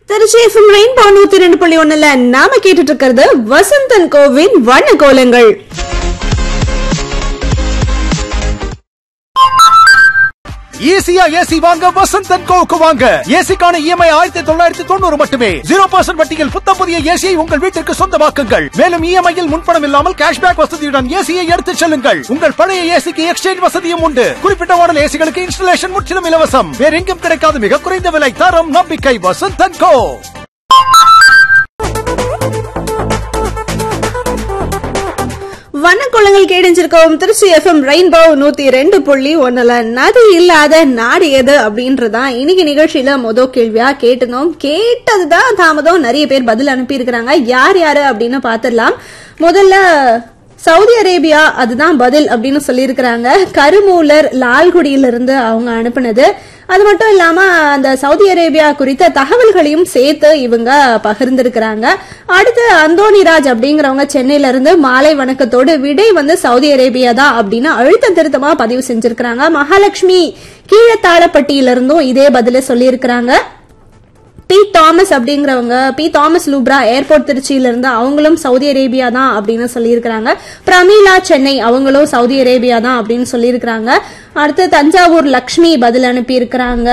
Trichy FM rainbow நூத்தி ரெண்டு புள்ளி ஒண்ணுல நாம கேட்டுட்டு இருக்கிறது வசந்தன் கோவின் வண்ண கோலங்கள் ஈஸியா ஏசி வாங்க வசந்தன் கோவுக்கு வாங்க ஏசிக்கான இஎம்ஐ ஆயிரத்தி தொள்ளாயிரத்தி தொண்ணூறு மட்டுமே ஜீரோ பர்சன்ட் வட்டியில் புத்த புதிய ஏசியை உங்கள் வீட்டிற்கு சொந்தமாக்குங்கள் மேலும் இஎம்ஐயில் முன்பணம் இல்லாமல் கேஷ்பேக் வசதியுடன் ஏசியை எடுத்துச் செல்லுங்கள் உங்கள் பழைய ஏசிக்கு எக்ஸ்சேஞ்ச் வசதியும் உண்டு குறிப்பிட்ட மாடல் ஏசிகளுக்கு இன்ஸ்டலேஷன் முற்றிலும் இலவசம் வேற எங்கும் கிடைக்காத மிக குறைந்த விலை தரம் நம்பிக்கை வசந்தன் கோ வண்ண கோலங்கள் கேடிஞ்சிருக்கோம் திருச்சி எஃப்எம் ரெயின்போ நூத்தி ரெண்டு புள்ளி ஒண்ணுல நதி இல்லாத நாடு எது அப்படின்றதான் இன்னைக்கு நிகழ்ச்சியில மொத கேள்வியா கேட்டிருந்தோம் கேட்டதுதான் தாமதம் நிறைய பேர் பதில் அனுப்பி இருக்கிறாங்க யார் யாரு அப்படின்னு பாத்துடலாம் முதல்ல சவுதி அரேபியா அதுதான் பதில் அப்படின்னு சொல்லியிருக்கிறாங்க கருமூலர் லால்குடியிலிருந்து அவங்க அனுப்புனது அது மட்டும் இல்லாம அந்த சவுதி அரேபியா குறித்த தகவல்களையும் சேர்த்து இவங்க பகிர்ந்திருக்கிறாங்க அடுத்து அந்தோணிராஜ் அப்படிங்கிறவங்க சென்னையில இருந்து மாலை வணக்கத்தோடு விடை வந்து சவுதி அரேபியா தான் அப்படின்னு அழுத்த திருத்தமா பதிவு செஞ்சிருக்கிறாங்க மகாலட்சுமி கீழத்தாளப்பட்டியிலிருந்தும் இதே பதில சொல்லியிருக்கிறாங்க பி தாமஸ் அப்படிங்கிறவங்க பி தாமஸ் லூப்ரா ஏர்போர்ட் திருச்சியில இருந்து அவங்களும் சவுதி அரேபியா தான் அப்படின்னு சொல்லியிருக்கிறாங்க பிரமீளா சென்னை அவங்களும் சவுதி அரேபியா தான் அப்படின்னு சொல்லியிருக்கிறாங்க அடுத்து தஞ்சாவூர் லக்ஷ்மி பதில் அனுப்பி இருக்கிறாங்க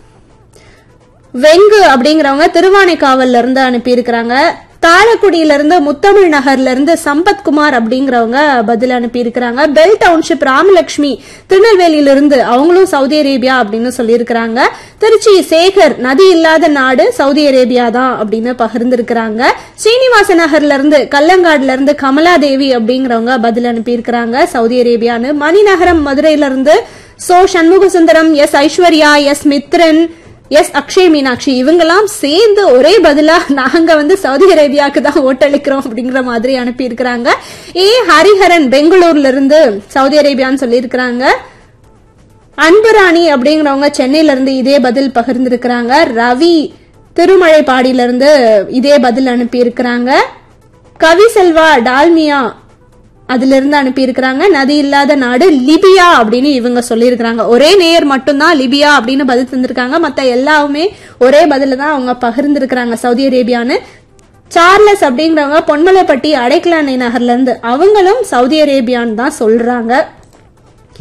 வெங்கு அப்படிங்கிறவங்க திருவானைக்காவல்ல இருந்து அனுப்பி இருக்கிறாங்க தாழக்குடியில இருந்து முத்தமிழ் நகர்ல இருந்து சம்பத்குமார் அப்படிங்கிறவங்க பதில் அனுப்பி இருக்கிறாங்க பெல் டவுன்ஷிப் ராமலட்சுமி திருநெல்வேலியில இருந்து அவங்களும் சவுதி அரேபியா அப்படின்னு சொல்லியிருக்கிறாங்க திருச்சி சேகர் நதி இல்லாத நாடு சவுதி அரேபியா தான் அப்படின்னு பகிர்ந்திருக்கிறாங்க ஸ்ரீனிவாச நகர்ல இருந்து கல்லங்காடுல இருந்து கமலாதேவி அப்படிங்கிறவங்க பதில் அனுப்பி இருக்கிறாங்க சவுதி அரேபியான்னு மணிநகரம் மதுரையில இருந்து so Shanmuga Sundaram S Aishwarya S Mithran S Akshay Meenakshi இவங்கெல்லாம் சேர்ந்து ஒரே பதிலா நாங்க வந்து சவுதி அரேபியாவுக்கு தான் ஓட்டளிக்கிறோம் அப்படிங்கிற மாதிரி அனுப்பி இருக்கிறாங்க ஏ ஹரிஹரன் பெங்களூர்ல இருந்து சவுதி அரேபியான்னு சொல்லியிருக்கிறாங்க அன்புராணி அப்படிங்கிறவங்க சென்னையில இருந்து இதே பதில் பகிர்ந்திருக்கிறாங்க ரவி திருமலைப்பாடியில இருந்து இதே பதில் அனுப்பி இருக்கிறாங்க கவி செல்வா டால்மியா அதுல இருந்து அனுப்பி இருக்கிறாங்க நதி இல்லாத நாடு லிபியா அப்படின்னு இவங்க சொல்லியிருக்கிறாங்க ஒரே நேயர் மட்டும்தான் லிபியா அப்படின்னு பதில் தந்திருக்காங்க மத்த எல்லாமே ஒரே பதில தான் அவங்க பகிர்ந்திருக்கிறாங்க சவுதி அரேபியான்னு சார்லஸ் அப்படிங்கிறவங்க பொன்மலைப்பட்டி அடைக்கலானை நகர்ல இருந்து அவங்களும் சவுதி அரேபியான்னு தான் சொல்றாங்க